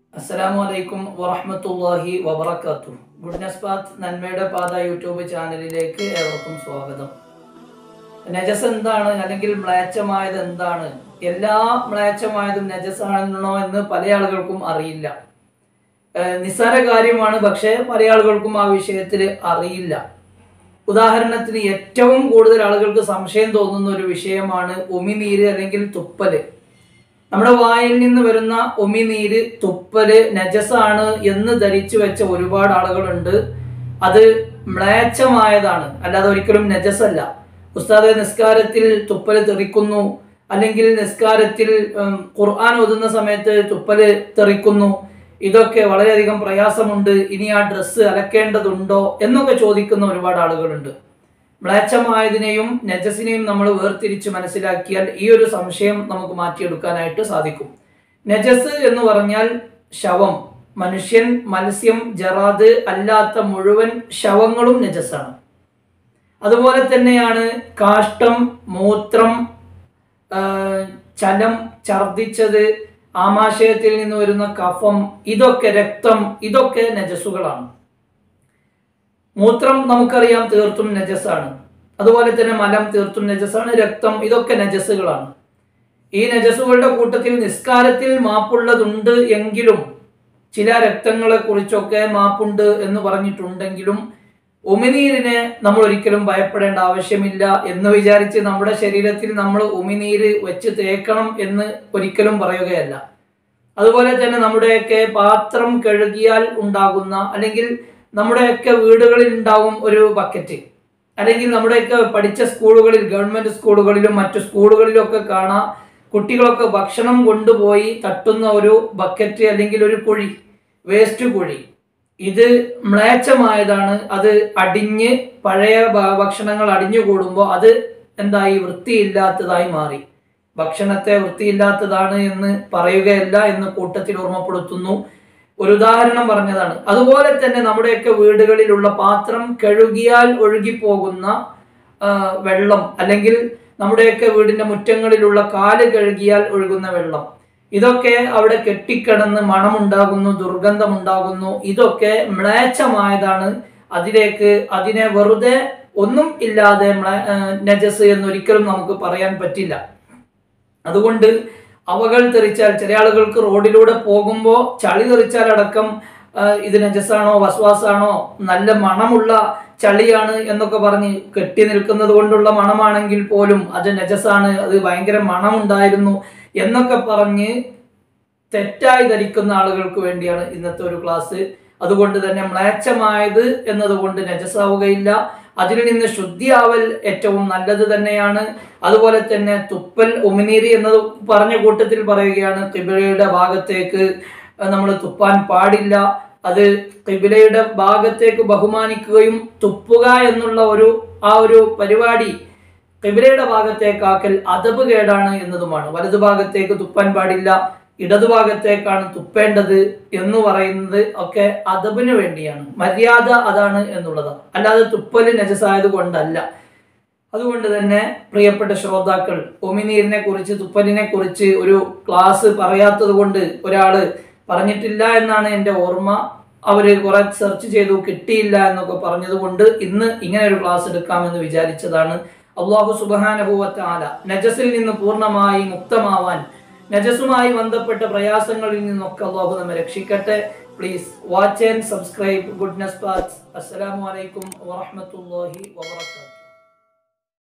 അസ്സലാമു അലൈക്കും വറഹ്മത്തുള്ളാഹി വബറകാതുഹു ഗുഡ്നസ് പാത്ത് നന്മയുടെ പാത യൂട്യൂബ് ചാനലിലേക്ക് ഏവർക്കും സ്വാഗതം നജസ് എന്താണ് അല്ലെങ്കിൽ മ്ലേച്ഛമായത് എന്താണ് എല്ലാ മ്ലേച്ഛമായതും നജസാണോ എന്ന് പല ആളുകൾക്കും അറിയില്ല ഏഹ് നിസ്സാര കാര്യമാണ് പക്ഷേ പല ആളുകൾക്കും ആ വിഷയത്തിൽ അറിയില്ല ഉദാഹരണത്തിന് ഏറ്റവും കൂടുതൽ ആളുകൾക്ക് സംശയം തോന്നുന്ന ഒരു വിഷയമാണ് ഉമിനീര് അല്ലെങ്കിൽ തുപ്പല് നമ്മുടെ വായിൽ നിന്ന് വരുന്ന ഉമിനീര് തുപ്പല് നജസാണ് എന്ന് ധരിച്ചു വെച്ച ഒരുപാട് ആളുകളുണ്ട് അത് മ്ലേച്ഛമായതാണ് അല്ലാതെ ഒരിക്കലും നജസല്ല ഉസ്താദ് നിസ്കാരത്തിൽ തുപ്പല് തെറിക്കുന്നു അല്ലെങ്കിൽ നിസ്കാരത്തിൽ ഉം, ഖുർആൻ ഓതുന്ന സമയത്ത് തുപ്പല് തെറിക്കുന്നു ഇതൊക്കെ വളരെയധികം പ്രയാസമുണ്ട് ഇനി ആ ഡ്രസ്സ് അലക്കേണ്ടതുണ്ടോ എന്നൊക്കെ ചോദിക്കുന്ന ഒരുപാട് ആളുകളുണ്ട് മ്ലേച്ഛമായതിനെയും നജസിനെയും നമ്മൾ വേർതിരിച്ച് മനസ്സിലാക്കിയാൽ ഈ ഒരു സംശയം നമുക്ക് മാറ്റിയെടുക്കാനായിട്ട് സാധിക്കും നജസ് എന്ന് പറഞ്ഞാൽ ശവം മനുഷ്യൻ മത്സ്യം ജറാദ് അല്ലാത്ത മുഴുവൻ ശവങ്ങളും നജസാണ് അതുപോലെ തന്നെയാണ് കാഷ്ടം മൂത്രം ആ, ചലം ഛർദിച്ചത് ആമാശയത്തിൽ നിന്ന് വരുന്ന കഫം ഇതൊക്കെ രക്തം ഇതൊക്കെ നജസുകളാണ് മൂത്രം നമുക്കറിയാം തീർത്തും നജസാണ് അതുപോലെ തന്നെ മലം തീർത്തും നജസാണ് രക്തം ഇതൊക്കെ നജസുകളാണ് ഈ നജസുകളുടെ കൂട്ടത്തിൽ നിസ്കാരത്തിൽ മാപ്പുള്ളതുണ്ട് എങ്കിലും ചില രക്തങ്ങളെ കുറിച്ചൊക്കെ മാപ്പുണ്ട് എന്ന് പറഞ്ഞിട്ടുണ്ടെങ്കിലും ഉമിനീരിനെ നമ്മൾ ഒരിക്കലും ഭയപ്പെടേണ്ട ആവശ്യമില്ല എന്ന് വിചാരിച്ച് നമ്മുടെ ശരീരത്തിൽ നമ്മൾ ഉമിനീര് വെച്ച് തേക്കണം എന്ന് ഒരിക്കലും പറയുകയല്ല അതുപോലെ തന്നെ നമ്മുടെയൊക്കെ പാത്രം കഴുകിയാൽ ഉണ്ടാകുന്ന അല്ലെങ്കിൽ നമ്മുടെയൊക്കെ വീടുകളിൽ ഉണ്ടാകും ഒരു ബക്കറ്റ് അല്ലെങ്കിൽ നമ്മുടെയൊക്കെ പഠിച്ച സ്കൂളുകളിൽ ഗവൺമെന്റ് സ്കൂളുകളിലും മറ്റു സ്കൂളുകളിലും ഒക്കെ കാണാം കുട്ടികളൊക്കെ ഭക്ഷണം കൊണ്ടുപോയി തട്ടുന്ന ഒരു ബക്കറ്റ് അല്ലെങ്കിൽ ഒരു കുഴി വേസ്റ്റ് കുഴി ഇത് മ്ലേച്ഛമായതാണ് അത് അടിഞ്ഞ് പഴയ ഭ- ഭക്ഷണങ്ങൾ അടിഞ്ഞു കൂടുമ്പോൾ അത് എന്തായി വൃത്തിയില്ലാത്തതായി മാറി ഭക്ഷണത്തെ വൃത്തിയില്ലാത്തതാണ് എന്ന് പറയുകയല്ല എന്ന് കൂട്ടത്തിൽ ഓർമ്മപ്പെടുത്തുന്നു ഒരു ഉദാഹരണം പറഞ്ഞതാണ് അതുപോലെ തന്നെ നമ്മുടെയൊക്കെ വീടുകളിലുള്ള പാത്രം കഴുകിയാൽ ഒഴുകിപ്പോകുന്ന ആ, വെള്ളം അല്ലെങ്കിൽ നമ്മുടെയൊക്കെ വീടിന്റെ മുറ്റങ്ങളിലുള്ള കാല് കഴുകിയാൽ ഒഴുകുന്ന വെള്ളം ഇതൊക്കെ അവിടെ കെട്ടിക്കിടന്ന് മണമുണ്ടാകുന്നു ദുർഗന്ധമുണ്ടാകുന്നു ഇതൊക്കെ മ്ലേച്ഛമായതാണ് അതിലേക്ക് അതിനെ വെറുതെ ഒന്നും ഇല്ലാതെ മ്ലേ- ആ, നജസ് എന്നൊരിക്കലും നമുക്ക് പറയാൻ പറ്റില്ല അതുകൊണ്ട് അവകൾ തെറിച്ചാൽ ചില ആളുകൾക്ക് റോഡിലൂടെ പോകുമ്പോൾ ചളി തെറിച്ചാൽ അടക്കം ആ, ഇത് നജസാണോ വസ്വാസാണോ നല്ല മണമുള്ള ചളിയാണ് എന്നൊക്കെ പറഞ്ഞ് കെട്ടി നിൽക്കുന്നത് കൊണ്ടുള്ള മണമാണെങ്കിൽ പോലും അത് നജസാണ് അത് ഭയങ്കര മണമുണ്ടായിരുന്നു എന്നൊക്കെ പറഞ്ഞ് തെറ്റായി ധരിക്കുന്ന ആളുകൾക്ക് വേണ്ടിയാണ് ഇന്നത്തെ ഒരു ക്ലാസ് അതുകൊണ്ട് തന്നെ മ്ലേച്ഛമായത് എന്നതുകൊണ്ട് നജസാവുകയില്ല അതിൽ നിന്ന് ശുദ്ധിയാവൽ ഏറ്റവും നല്ലത് തന്നെയാണ് അതുപോലെ തന്നെ തുപ്പൽ ഉമിനീര് എന്നത് പറഞ്ഞ കൂട്ടത്തിൽ പറയുകയാണ് കിബിലയുടെ ഭാഗത്തേക്ക് നമ്മൾ തുപ്പാൻ പാടില്ല അത് കിബിലയുടെ ഭാഗത്തേക്ക് ബഹുമാനിക്കുകയും തുപ്പുക എന്നുള്ള ഒരു ആ ഒരു പരിപാടി കിബിലയുടെ ഭാഗത്തേക്കാക്കൽ അതബ് കേടാണ് എന്നതുമാണ് വലതു ഭാഗത്തേക്ക് തുപ്പാൻ പാടില്ല ഇടതുഭാഗത്തേക്കാണ് തുപ്പേണ്ടത് എന്ന് പറയുന്നത് ഒക്കെ അതബിന് വേണ്ടിയാണ് മര്യാദ അതാണ് എന്നുള്ളത് അല്ലാതെ തുപ്പല് നജസായത് കൊണ്ടല്ല അതുകൊണ്ട് തന്നെ പ്രിയപ്പെട്ട ശ്രോതാക്കൾ ഒമിനീരിനെ കുറിച്ച് തുപ്പലിനെ കുറിച്ച് ഒരു ക്ലാസ് പറയാത്തത് കൊണ്ട് ഒരാള് പറഞ്ഞിട്ടില്ല എന്നാണ് എൻ്റെ ഓർമ്മ അവര് കുറെ സെർച്ച് ചെയ്തു കിട്ടിയില്ല എന്നൊക്കെ പറഞ്ഞത് കൊണ്ട് ഇന്ന് ഇങ്ങനെ ഒരു ക്ലാസ് എടുക്കാമെന്ന് വിചാരിച്ചതാണ് അള്ളാഹു സുബാനഹുവത്താല നജസിൽ നിന്ന് പൂർണ്ണമായി മുക്തമാവാൻ നജസുമായി ബന്ധപ്പെട്ട പ്രയാസങ്ങളിൽ നിന്നൊക്കെ അള്ളാഹു നമ്മെ രക്ഷിക്കട്ടെ please watch and subscribe goodness path അസ്സലാമു അലൈക്കും വറഹ്മത്തുള്ളാഹി വബറകാതുഹു